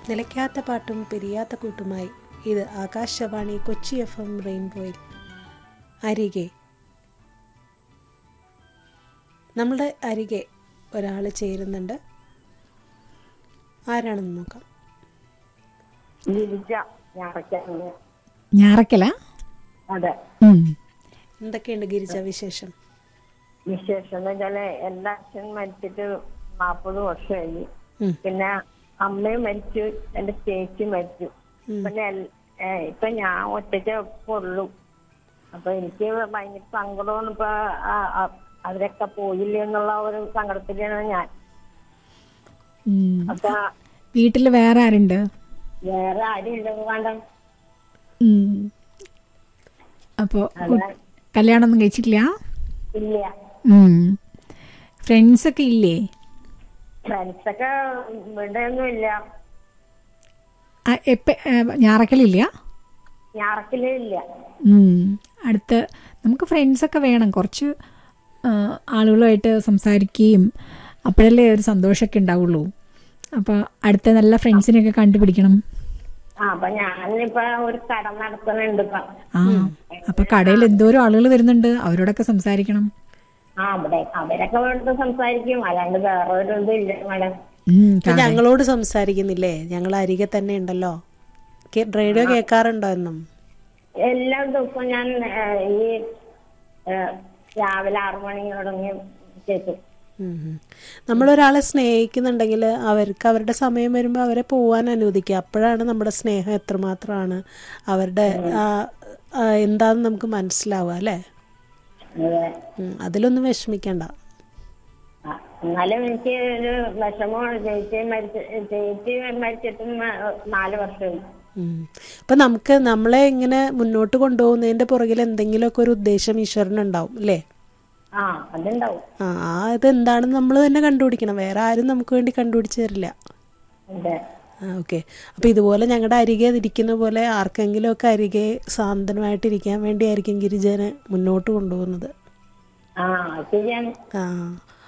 നിലയ്ക്കാത്ത പാട്ടും പിരിയാത്ത കൂട്ടുമായി ഇത് ആകാശവാണി കൊച്ചി എഫ് എം റെയിൻബോയിൽ അരികെ നമ്മുടെ അരികെ ഒരാൾ ചേരുന്നുണ്ട് ആരാണെന്ന് നോക്കാം ഗിരിജ ഞാറക്കല് ഞാറക്കല അതെ എന്തൊക്കെയുണ്ട് ഗിരിജ വിശേഷം വിശേഷം എന്ന് വെച്ചാല് എന്റെ അച്ഛൻ മരിച്ചിട്ട് നാപ്പത് വർഷമായി ഉം. പിന്നെ അമ്മയും മരിച്ചു എന്റെ ചേച്ചി മരിച്ചു പിന്നെ എൽ- ഏ, ഇപ്പൊ ഞാൻ ഒറ്റയ്ക്ക് ഇപ്പൊ ഉള്ളൂ അപ്പൊ എനിക്ക് ഭയങ്കര സങ്കടമാണ് ഇപ്പൊ ആ- ആ- അവരൊക്കെ പോയില്ല എന്നുള്ള ഒരു സങ്കടത്തിലാണ് ഞാൻ അപ്പൊ വീട്ടിൽ വേറെ ആരുണ്ട് വേറെ ആരും ഇല്ലെന്ന് വേണ്ട ഉം. അപ്പോ കു- കല്യാണമൊന്നും കഴിച്ചിട്ടില്ല ഇല്ല ഫ്രണ്ട്സ് ഒക്കെ ഇല്ലേ ഫ്രണ്ട്സൊക്കെ ഇവിടെ ഒന്നും ഇല്ല ആ, എപ്പ ഏ, ഞാറക്കലില്ല ഞാറക്കിലും ഇല്ല ഉം. അടുത്ത് നമുക്ക് ഫ്രണ്ട്സൊക്കെ വേണം കുറച്ച് ആ, ആളുകളുമായിട്ട് സംസാരിക്കുകയും അപ്പോഴല്ലേ ഒരു സന്തോഷമൊക്കെ ഉണ്ടാവുള്ളൂ അപ്പോൾ അടുത്ത നല്ല ഫ്രണ്ട്സിനെയൊക്കെ കണ്ടുപിടിക്കണം ആ അപ്പൊ ഞാനിപ്പോ ഒരു കട നടത്തുന്നുണ്ട് ഇപ്പൊ ആ അപ്പോൾ കടയിൽ എന്തോരം ആളുകൾ വരുന്നുണ്ട് അവരോടൊക്കെ സംസാരിക്കണം ആ അവിടെ അവരൊക്കെ വേണ്ടത് സംസാരിക്കും അല്ലാണ്ട് വേറെ ഒരു ഇതും ഇല്ല മാഡം ഉം, ഇപ്പൊ ഞങ്ങളോട് സംസാരിക്കുന്നില്ലേ ഞങ്ങൾ അരികെ തന്നെ ഉണ്ടല്ലോ കേ- റേഡിയോ കേൾക്കാറുണ്ടോ എന്നും എല്ലാ ദിവസവും ഞാൻ ഏ, ഈ ഏ, രാവിലെ ആറു മണി തുടങ്ങി കേൾക്കും ഉം ഉം. നമ്മളൊരാളെ സ്നേഹിക്കുന്നുണ്ടെങ്കിൽ അവർക്ക് അവരുടെ സമയം വരുമ്പോൾ അവരെ പോവാൻ അനുവദിക്കുക അപ്പോഴാണ് നമ്മുടെ സ്നേഹം എത്രമാത്രമാണ് അവരുടെ ആ, ആ, എന്താന്ന് നമുക്ക് മനസ്സിലാവുക അല്ലേ അതെ ഉം, അതിലൊന്നും വിഷമിക്കണ്ട ആ, എന്നാലും എനിക്ക് ഒരു വിഷമമാണ് ചേച്ചി മരിച്ച ചേച്ചി മരിച്ചിട്ടും ആ, നാല് വർഷമായി ഉം. അപ്പൊ നമുക്ക് നമ്മളെ ഇങ്ങനെ മുന്നോട്ട് കൊണ്ടുപോകുന്നതിന്റെ പുറകിൽ എന്തെങ്കിലുമൊക്കെ ഒരു ഉദ്ദേശം ഈശ്വരനുണ്ടാവും അല്ലേ ആ അതുണ്ടാവും ആ ആ ഇത് എന്താണെന്ന് നമ്മൾ തന്നെ കണ്ടുപിടിക്കണം വേറെ ആരും നമുക്ക് വേണ്ടി കണ്ടുപിടിച്ച് തരില്ല അതെ ആ ഓക്കെ അപ്പോൾ ഇതുപോലെ ഞങ്ങളുടെ അരികെ ഇരിക്കുന്ന പോലെ ആർക്കെങ്കിലുമൊക്കെ അരികെ സാന്ത്വനമായിട്ടിരിക്കാൻ വേണ്ടിയായിരിക്കും ഗിരിജനെ മുന്നോട്ട് കൊണ്ടുപോകുന്നത് ആ ശരിയാണ് ആ